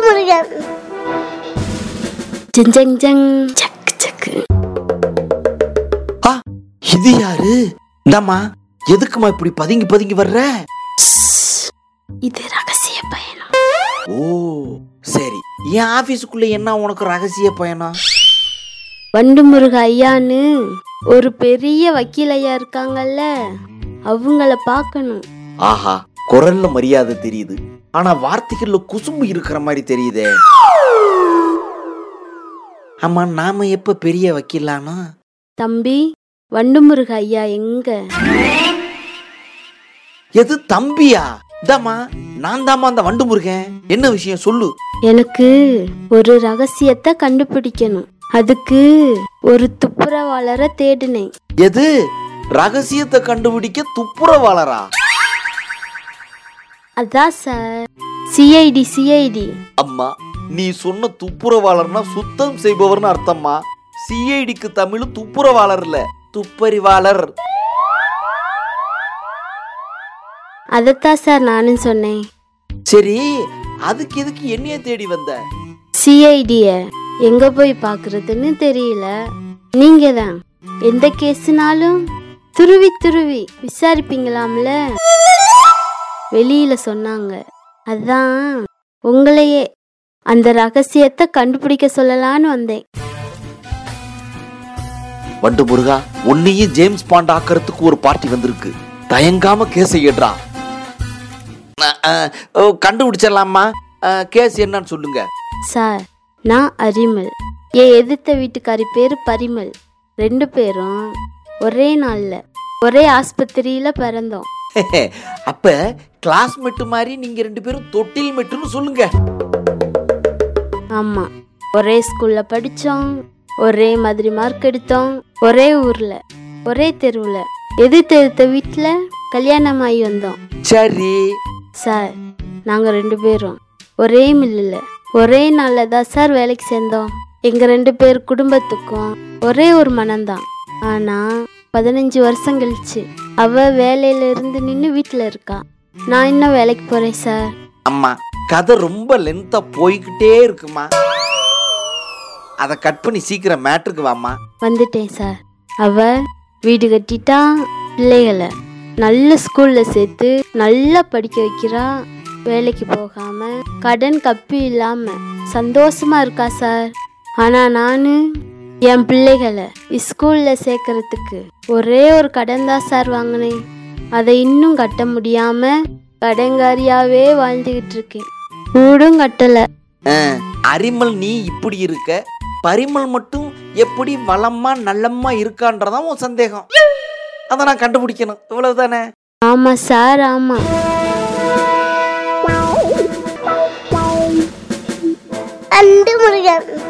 Murugan junk junk junk சக்கு சக்கு ஆ இது யாரு இந்தாம்மா எதுக்குமா இப்படி பதுங்கி பதுங்கி வர்ற இது ரகசிய பயணம் ஓ சரி என் ஆபீஸுக்குள்ள என்ன உனக்கு ரகசிய பயணம் வண்டு முருக ஐயான்னு ஒரு பெரிய வக்கீல் ஐயா இருக்காங்கல்ல அவங்கள பார்க்கணும் ஆஹா குரல்ல மரியாதை தெரியுது ஆனா வார்த்தைகள்ல குசும்பு இருக்கிற மாதிரி தெரியுதே ஆமா நாம எப்ப பெரிய வக்கீலானா தம்பி வண்டு முருக ஐயா எங்க எது தம்பியா இதாம்மா நான் தாம்மா அந்த வண்டு முருகன் என்ன விஷயம் சொல்லு எனக்கு ஒரு ரகசியத்தை கண்டுபிடிக்கணும் அதுக்கு ஒரு துப்புரவாளரை தேடினேன் எது ரகசியத்தை கண்டுபிடிக்க துப்புரவாளரா அதான் சார் சிஐடி சிஐடி அம்மா நீ சொன்ன துப்புரவாளர்னா சுத்தம் செய்பவர்னு அர்த்தம்மா சிஐடிக்கு தமிழ் துப்புரவாளர் இல்ல துப்பறிவாளர் அதைத்தான் சார் நானும் சொன்னேன் சரி அதுக்கு எதுக்கு என்னைய தேடி வந்த சிஐடிய எங்க போய் பார்க்கறதுன்னு தெரியல நீங்க தான் எந்த கேஸ்னாலும் துருவி துருவி விசாரிப்பீங்களாம்ல வெளியில சொன்னாங்க அதான் உங்களையே அந்த ரகசியத்தை கண்டுபிடிக்க சொல்லலான்னு வந்தேன் வண்டு முருகா உன்னையும் ஜேம்ஸ் பாண்ட் ஆக்கிறதுக்கு ஒரு பார்ட்டி வந்திருக்கு தயங்காம கேஸை ஏடுறா அஹ், அஹ், ஓ, கண்டுபிடிச்சிடலாமா அஹ், கேஸ் என்னன்னு சொல்லுங்க சார் நான் அரிமல் என் எதிர்த்த வீட்டுக்காரி பேரு பரிமல் ரெண்டு பேரும் ஒரே நாள்ல ஒரே ஆஸ்பத்திரியில பிறந்தோம் அப்ப கிளாஸ்மேட் மாதிரி நீங்க ரெண்டு பேரும் தொட்டில் மெட்டுன்னு சொல்லுங்க ஆமா ஒரே ஸ்கூல்ல படிச்சோம் ஒரே மாதிரி மார்க் எடுத்தோம் ஒரே ஊர்ல ஒரே தெருவுல எதிர்த்த எதிர்த்த வீட்டுல கல்யாணம் ஆகி வந்தோம் சரி சார் நாங்க ரெண்டு பேரும் ஒரே மில்லுல ஒரே நாள்ல தான் சார் வேலைக்கு சேர்ந்தோம் எங்க ரெண்டு பேர் குடும்பத்துக்கும் ஒரே ஒரு மனம்தான் ஆனா பதினஞ்சு வருஷம் கழிச்சு அவ வேலையில இருந்து நின்று வீட்டுல இருக்கா நான் இன்னும் வேலைக்கு போறேன் சார் அம்மா கதை ரொம்ப லென்த்தா போய்கிட்டே இருக்குமா அதை கட் பண்ணி சீக்கிரம் மேட்ருக்கு வாம்மா வந்துட்டேன் சார் அவ வீடு கட்டிட்டா பிள்ளைகளை நல்ல ஸ்கூல்ல சேர்த்து நல்லா படிக்க வைக்கிறா வேலைக்கு போகாம கடன் கப்பி இல்லாம சந்தோஷமா இருக்கா சார் ஆனா நானு என் பிள்ளைகளை ஸ்கூல்ல சேர்க்கறதுக்கு ஒரே ஒரு கடன் தான் சார் வாங்கினேன் அதை இன்னும் கட்ட முடியாம கடன்காரியாவே வாழ்ந்துகிட்டு இருக்கேன் வீடும் கட்டல அரிமல் நீ இப்படி இருக்க பரிமல் மட்டும் எப்படி வளமா நல்லம்மா இருக்கான்றதான் உன் சந்தேகம் அதை நான் கண்டுபிடிக்கணும் இவ்வளவுதானே ஆமா சார் ஆமா அண்டு முருகன்